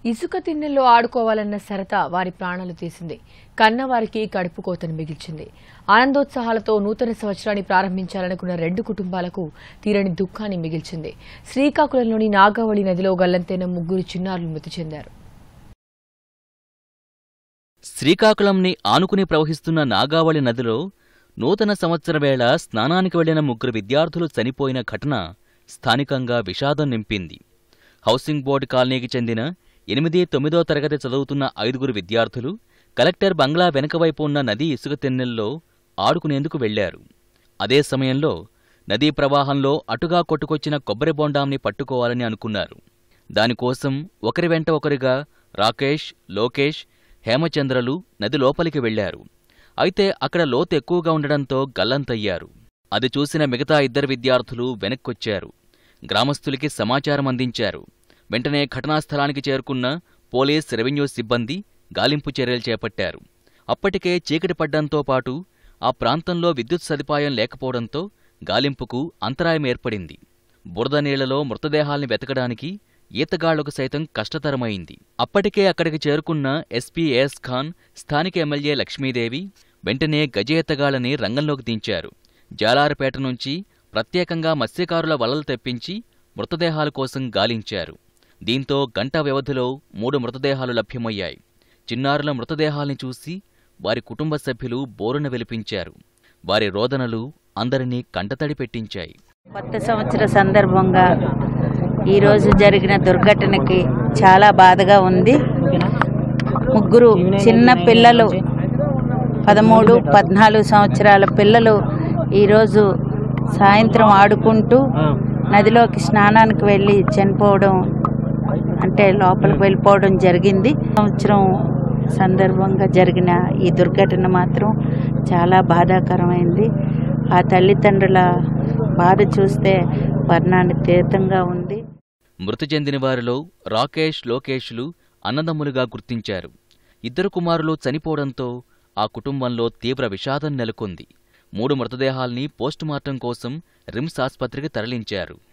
ఇసుక తిన్నెల్లో ఆడుకోవాలన్న సరదా వారి ప్రాణాలు తీసింది కన్నవారికి కడుపు కోతను మిగిల్చింది ఆనందోత్సాహాలతో నూతన సంవత్సరాన్ని ప్రారంభించాలనుకున్న రెండు కుటుంబాలకు తీరని దుఃఖాన్ని మిగిల్చింది శ్రీకాకుళంలోని నాగావళి నదిలో గల్లంతైన ముగ్గురు చిన్నారులు మృతి చెందారు శ్రీకాకుళంని ఆనుకుని ప్రవహిస్తున్న నాగావళి నదిలో నూతన సంవత్సర వేళ స్నానానికి వెళ్లిన ముగ్గురు విద్యార్థులు చనిపోయిన ఘటన స్థానికంగా విషాదం నింపింది హౌసింగ్ బోర్డు కాలనీకి చెందిన ఎనిమిది తొమ్మిదో తరగతి చదువుతున్న ఐదుగురు విద్యార్థులు కలెక్టర్ బంగ్లా వెనుకవైపు ఉన్న నదీ ఇసుక తెన్నెల్లో ఆడుకునేందుకు వెళ్లారు అదే సమయంలో నదీ ప్రవాహంలో అటుగా కొట్టుకొచ్చిన కొబ్బరి బొండాంని పట్టుకోవాలని అనుకున్నారు దానికోసం ఒకరి వెంట ఒకరిగా రాకేష్ లోకేష్ హేమచంద్రలు నది లోపలికి వెళ్లారు అయితే అక్కడ లోతు ఎక్కువగా ఉండడంతో గల్లంతయ్యారు అది చూసిన మిగతా ఇద్దరు విద్యార్థులు వెనక్కొచ్చారు గ్రామస్తులకి సమాచారం అందించారు వెంటనే ఘటనా స్థలానికి చేరుకున్న పోలీస్ రెవెన్యూ సిబ్బంది గాలింపు చర్యలు చేపట్టారు అప్పటికే చీకటి పడ్డంతో పాటు ఆ ప్రాంతంలో విద్యుత్ సదుపాయం లేకపోవడంతో గాలింపుకు అంతరాయం ఏర్పడింది బురద నీళ్లలో మృతదేహాల్ని వెతకడానికి ఈతగాళ్లకు సైతం కష్టతరమైంది అప్పటికే అక్కడికి చేరుకున్న ఎస్పీ ఏఎస్ ఖాన్ స్థానిక ఎమ్మెల్యే లక్ష్మీదేవి వెంటనే గజ ఈతగాళ్లని రంగంలోకి దించారు జాలారపేట నుంచి ప్రత్యేకంగా మత్స్యకారుల వలలు తెప్పించి మృతదేహాల కోసం గాలించారు దీంతో గంట వ్యవధిలో మూడు మృతదేహాలు లభ్యమయ్యాయి చిన్నారుల మృతదేహాల్ని చూసి వారి కుటుంబ సభ్యులు బోరున వెలిపించారు వారి రోదనలు అందరినీ కంటతడి పెట్టించాయి కొత్త సంవత్సర సందర్భంగా ఈరోజు జరిగిన దుర్ఘటనకి చాలా బాధగా ఉంది ముగ్గురు చిన్న పిల్లలు పదమూడు పద్నాలుగు సంవత్సరాల పిల్లలు ఈరోజు సాయంత్రం ఆడుకుంటూ నదిలోకి స్నానానికి వెళ్ళి చనిపోవడం అంటే లోపలికి వెళ్ళిపోవడం జరిగింది సంవత్సరం సందర్భంగా జరిగిన ఈ దుర్ఘటన మాత్రం చాలా బాధాకరమైంది ఆ తల్లిదండ్రుల బాధ చూస్తే వర్ణాన్ని తీర్థంగా ఉంది మృతి చెందిన వారిలో రాకేష్ లోకేష్లు అన్నదమ్ములుగా గుర్తించారు ఇద్దరు కుమారులు చనిపోవడంతో ఆ కుటుంబంలో తీవ్ర విషాదం నెలకొంది మూడు మృతదేహాల్ని పోస్టుమార్టం కోసం రిమ్స్ ఆస్పత్రికి తరలించారు